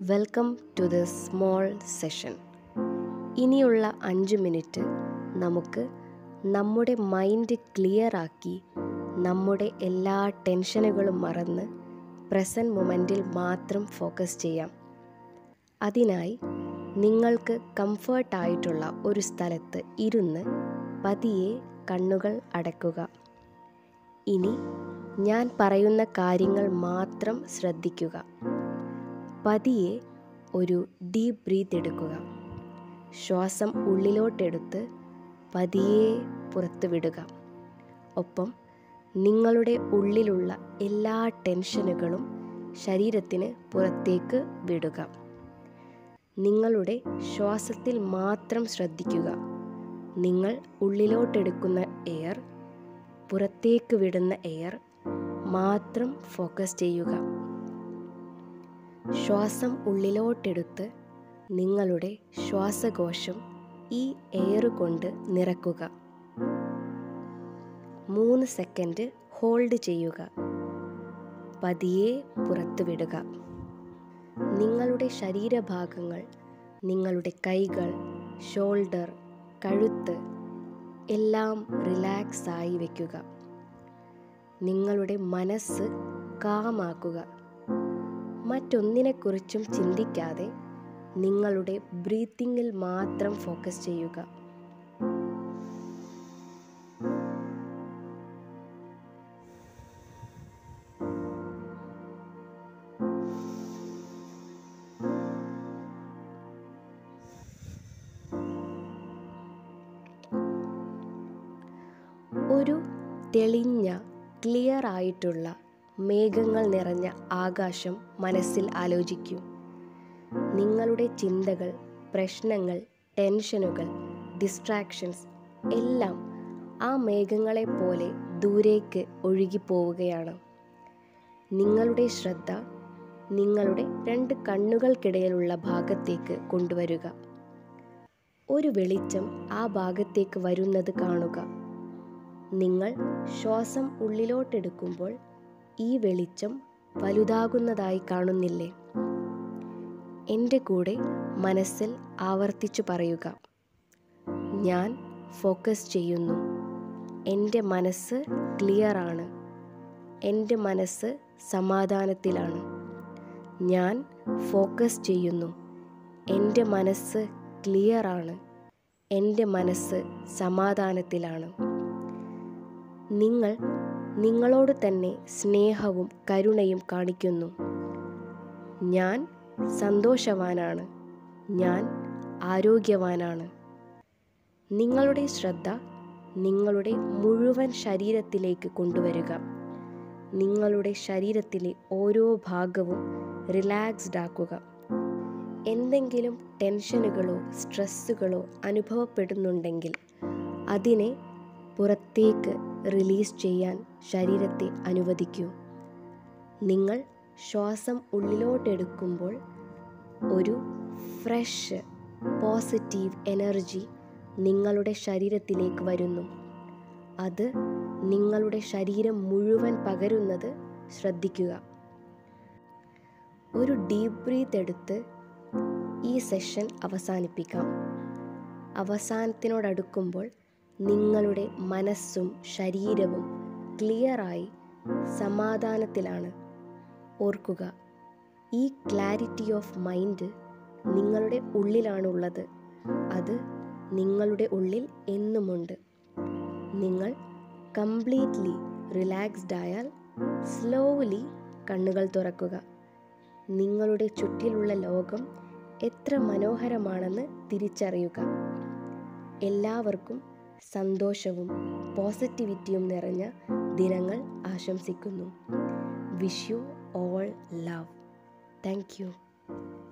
welcome to this small session ഇനിയുള്ള അഞ്ച് minute നമുക്ക് നമ്മുടെ മൈൻഡ് ക്ലിയർ ആക്കി നമ്മുടെ എല്ലാ ടെൻഷനുകളും മറന്ന് പ്രസൻറ്റ് മൊമെൻറ്റിൽ മാത്രം ഫോക്കസ് ചെയ്യാം അതിനായി നിങ്ങൾക്ക് കംഫർട്ടായിട്ടുള്ള ഒരു സ്ഥലത്ത് ഇരുന്ന് പതിയെ കണ്ണുകൾ അടയ്ക്കുക ഇനി ഞാൻ പറയുന്ന കാര്യങ്ങൾ മാത്രം ശ്രദ്ധിക്കുക പതിയെ ഒരു ഡീപ്പ് ബ്രീത്ത് എടുക്കുക ശ്വാസം ഉള്ളിലോട്ടെടുത്ത് പതിയെ പുറത്ത് വിടുക ഒപ്പം നിങ്ങളുടെ ഉള്ളിലുള്ള എല്ലാ ടെൻഷനുകളും ശരീരത്തിന് പുറത്തേക്ക് വിടുക നിങ്ങളുടെ ശ്വാസത്തിൽ മാത്രം ശ്രദ്ധിക്കുക നിങ്ങൾ ഉള്ളിലോട്ടെടുക്കുന്ന എയർ പുറത്തേക്ക് വിടുന്ന എയർ മാത്രം ഫോക്കസ് ചെയ്യുക ശ്വാസം ഉള്ളിലോട്ടെടുത്ത് നിങ്ങളുടെ ശ്വാസകോശം ഈ എയർ കൊണ്ട് നിറക്കുക മൂന്ന് സെക്കൻഡ് ഹോൾഡ് ചെയ്യുക പതിയെ പുറത്തു വിടുക നിങ്ങളുടെ ശരീരഭാഗങ്ങൾ നിങ്ങളുടെ കൈകൾ ഷോൾഡർ കഴുത്ത് എല്ലാം റിലാക്സ് ആയി വയ്ക്കുക നിങ്ങളുടെ മനസ്സ് കാമാക്കുക മറ്റൊന്നിനെക്കുറിച്ചും ചിന്തിക്കാതെ നിങ്ങളുടെ ബ്രീത്തിങ്ങിൽ മാത്രം ഫോക്കസ് ചെയ്യുക ഒരു തെളിഞ്ഞ ക്ലിയർ ആയിട്ടുള്ള മേഘങ്ങൾ നിറഞ്ഞ ആകാശം മനസ്സിൽ ആലോചിക്കൂ നിങ്ങളുടെ ചിന്തകൾ പ്രശ്നങ്ങൾ ടെൻഷനുകൾ ഡിസ്ട്രാക്ഷൻസ് എല്ലാം ആ മേഘങ്ങളെ പോലെ ദൂരേക്ക് ഒഴുകിപ്പോവുകയാണ് നിങ്ങളുടെ ശ്രദ്ധ നിങ്ങളുടെ രണ്ട് കണ്ണുകൾക്കിടയിലുള്ള ഭാഗത്തേക്ക് കൊണ്ടുവരിക ഒരു വെളിച്ചം ആ ഭാഗത്തേക്ക് വരുന്നത് കാണുക നിങ്ങൾ ശ്വാസം ഉള്ളിലോട്ടെടുക്കുമ്പോൾ ഈ വെളിച്ചം വലുതാകുന്നതായി കാണുന്നില്ലേ എൻ്റെ കൂടെ മനസ്സിൽ ആവർത്തിച്ചു പറയുക ഞാൻ ഫോക്കസ് ചെയ്യുന്നു എൻ്റെ മനസ്സ് ക്ലിയറാണ് എൻ്റെ മനസ്സ് സമാധാനത്തിലാണ് ഞാൻ ഫോക്കസ് ചെയ്യുന്നു എൻ്റെ മനസ്സ് ക്ലിയറാണ് എൻ്റെ മനസ്സ് സമാധാനത്തിലാണ് നിങ്ങൾ നിങ്ങളോട് തന്നെ സ്നേഹവും കരുണയും കാണിക്കുന്നു ഞാൻ സന്തോഷവാനാണ് ഞാൻ ആരോഗ്യവാനാണ് നിങ്ങളുടെ ശ്രദ്ധ നിങ്ങളുടെ മുഴുവൻ ശരീരത്തിലേക്ക് കൊണ്ടുവരിക നിങ്ങളുടെ ശരീരത്തിലെ ഓരോ ഭാഗവും റിലാക്സ്ഡ് ആക്കുക എന്തെങ്കിലും ടെൻഷനുകളോ സ്ട്രെസ്സുകളോ അനുഭവപ്പെടുന്നുണ്ടെങ്കിൽ അതിനെ പുറത്തേക്ക് റിലീസ് ചെയ്യാൻ ശരീരത്തെ അനുവദിക്കൂ നിങ്ങൾ ശ്വാസം ഉള്ളിലോട്ടെടുക്കുമ്പോൾ ഒരു ഫ്രഷ് പോസിറ്റീവ് എനർജി നിങ്ങളുടെ ശരീരത്തിലേക്ക് വരുന്നു അത് നിങ്ങളുടെ ശരീരം മുഴുവൻ പകരുന്നത് ശ്രദ്ധിക്കുക ഒരു ഡീപ്പ് ബ്രീത്ത് എടുത്ത് ഈ സെഷൻ അവസാനിപ്പിക്കാം അവസാനത്തിനോടടുക്കുമ്പോൾ നിങ്ങളുടെ മനസ്സും ശരീരവും ക്ലിയറായി സമാധാനത്തിലാണ് ഓർക്കുക ഈ ക്ലാരിറ്റി ഓഫ് മൈൻഡ് നിങ്ങളുടെ ഉള്ളിലാണുള്ളത് അത് നിങ്ങളുടെ ഉള്ളിൽ എന്നുമുണ്ട് നിങ്ങൾ കംപ്ലീറ്റ്ലി റിലാക്സ്ഡ് ആയാൽ സ്ലോലി കണ്ണുകൾ തുറക്കുക നിങ്ങളുടെ ചുറ്റിലുള്ള ലോകം എത്ര മനോഹരമാണെന്ന് തിരിച്ചറിയുക എല്ലാവർക്കും സന്തോഷവും പോസിറ്റിവിറ്റിയും നിറഞ്ഞ ദിനങ്ങൾ ആശംസിക്കുന്നു wish you all love thank U